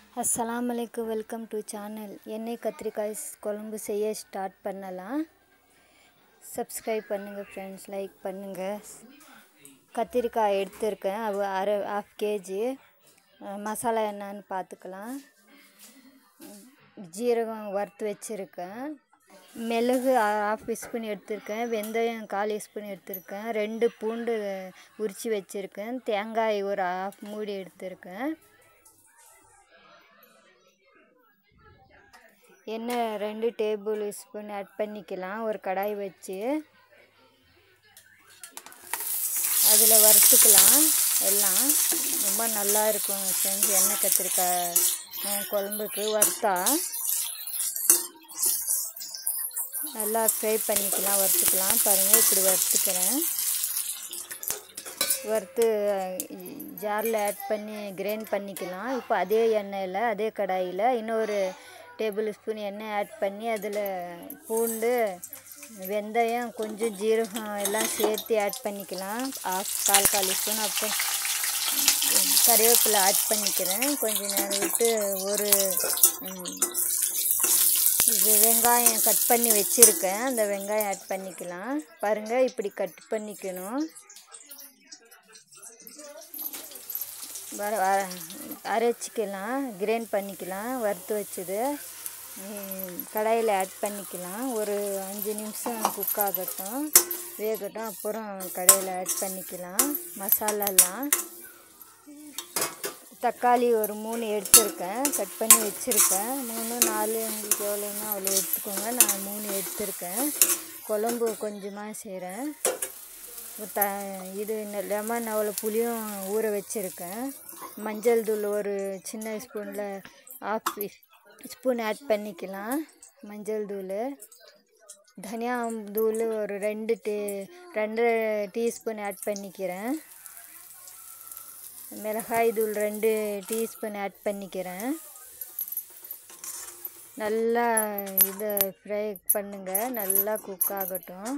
அஸ்ஸலாமு அலைக்கும் welcome to channel எண்ணெய் கத்திரிக்காய் ஸ் குழம்பு செய்ய ஸ்டார்ட் பண்ணலாம் சப்ஸ்கிரைப் பண்ணுங்கள் ஃப்ரெண்ட்ஸ் லைக் பண்ணுங்கள் கத்திரிக்காய் எடுத்திருக்கேன் அது அரை ஆஃப் கேஜி மசாலா என்னன்னு பார்த்துக்கலாம் ஜீரகம் வறுத்து வச்சுருக்கேன் மிளகு ஆஃப் ஸ்பூன் எடுத்திருக்கேன் வெந்தயம் கால் ஸ்பூன் எடுத்திருக்கேன் ரெண்டு பூண்டு உரித்து வச்சுருக்கேன் தேங்காய் ஒரு ஆஃப் மூடி எடுத்திருக்கேன் எண்ணெய் ரெண்டு டேபிள் ஸ்பூன் ஆட் பண்ணிக்கலாம் ஒரு கடாய் வச்சு அதில் வறுத்துக்கலாம் எல்லாம் ரொம்ப நல்லா இருக்கும் செஞ்சு எண்ணெய் கத்திரிக்காய் குழம்புக்கு வறுத்தா நல்லா ஃப்ரை பண்ணிக்கலாம் வறுத்துக்கலாம் பாருங்கள் இப்படி வறுத்துக்கிறேன் வறுத்து ஜாரில் ஆட் பண்ணி கிரைண்ட் பண்ணிக்கலாம் இப்போ அதே எண்ணெயில் அதே கடாயில் இன்னொரு டேபிள் ஸ்பூன் எண்ணெய் ஆட் பண்ணி அதில் பூண்டு வெந்தயம் கொஞ்சம் ஜீரகம் எல்லாம் சேர்த்து ஆட் பண்ணிக்கலாம் ஆஃப் கால் கால் ஸ்பூன் அப்புறம் கறிவேப்பிலை ஆட் பண்ணிக்கிறேன் கொஞ்சம் நேரம் விட்டு ஒரு இது வெங்காயம் கட் பண்ணி வச்சுருக்கேன் அந்த வெங்காயம் ஆட் பண்ணிக்கலாம் பாருங்கள் இப்படி கட் பண்ணிக்கணும் வர அரைச்சிக்கலாம் கிரைண்ட் பண்ணிக்கலாம் வறுத்து வச்சது கடாயில் ஆட் பண்ணிக்கலாம் ஒரு அஞ்சு நிமிஷம் குக் ஆகட்டும் வேகட்டும் அப்புறம் கடையில் ஆட் பண்ணிக்கலாம் மசாலாலாம் தக்காளி ஒரு மூணு எடுத்திருக்கேன் கட் பண்ணி வச்சுருக்கேன் மூணு நாலு உங்களுக்கு எவ்வளோன்னா அவ்வளோ எடுத்துக்கோங்க நான் மூணு எடுத்திருக்கேன் குழம்பு கொஞ்சமாக செய்கிறேன் த இது லெமன் அவ்வளோ புளியும் ஊற வச்சுருக்கேன் மஞ்சள் தூள் ஒரு சின்ன ஸ்பூனில் ஆஃப் ஸ்பூன் ஆட் பண்ணிக்கலாம் மஞ்சள் தூள் தனியா தூள் ஒரு ரெண்டு டீ ரெண்டு டீஸ்பூன் ஆட் பண்ணிக்கிறேன் மிளகாய் தூள் ரெண்டு டீஸ்பூன் ஆட் பண்ணிக்கிறேன் நல்லா இதை ஃப்ரை பண்ணுங்கள் நல்லா குக் ஆகட்டும்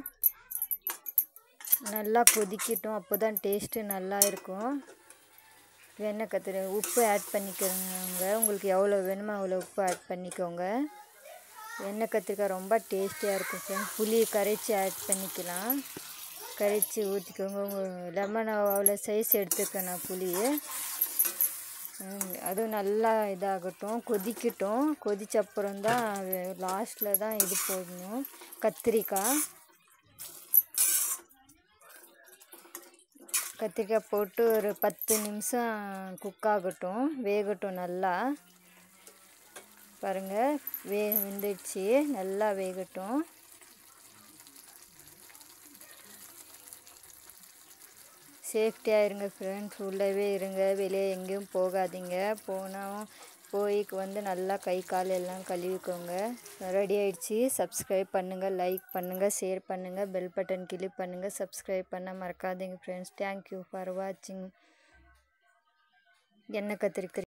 நல்லா கொதிக்கட்டும் அப்போ தான் டேஸ்ட்டு நல்லா இருக்கும் எண்ணெய் கத்திரி உப்பு ஆட் பண்ணிக்கிறோங்க உங்களுக்கு எவ்வளோ வேணுமோ அவ்வளோ உப்பு ஆட் பண்ணிக்கோங்க எண்ணெய் கத்திரிக்காய் ரொம்ப டேஸ்டியாக இருக்கும் ஃப்ரெண்ட்ஸ் புளி கரைச்சி ஆட் பண்ணிக்கலாம் கரைச்சி ஊற்றிக்கோங்க லெமன் அவ்வளோ சைஸ் எடுத்துருக்கேன் நான் புளி அதுவும் நல்லா இதாகட்டும் கொதிக்கட்டும் கொதிச்ச அப்புறம் தான் லாஸ்ட்டில் தான் இது போடணும் கத்திரிக்காய் கத்திரிக்காய் போட்டு ஒரு பத்து நிமிஷம் குக் ஆகட்டும் வேகட்டும் நல்லா பாருங்கள் வே வெந்துடுச்சு நல்லா வேகட்டும் சேஃப்டியாக இருங்க ஃப்ரெண்ட்ஸ் உள்ளவே இருங்க வெளியே எங்கேயும் போகாதீங்க போனால் போய் வந்து நல்லா கை கால் எல்லாம் கழுவிக்கோங்க ரெடி ஆயிடுச்சு சப்ஸ்கிரைப் பண்ணுங்கள் லைக் பண்ணுங்கள் ஷேர் பண்ணுங்கள் பெல் பட்டன் கிளிக் பண்ணுங்கள் சப்ஸ்கிரைப் பண்ண மறக்காதீங்க ஃப்ரெண்ட்ஸ் தேங்க்யூ ஃபார் வாட்சிங் எண்ணெய் கத்திரிக்காய்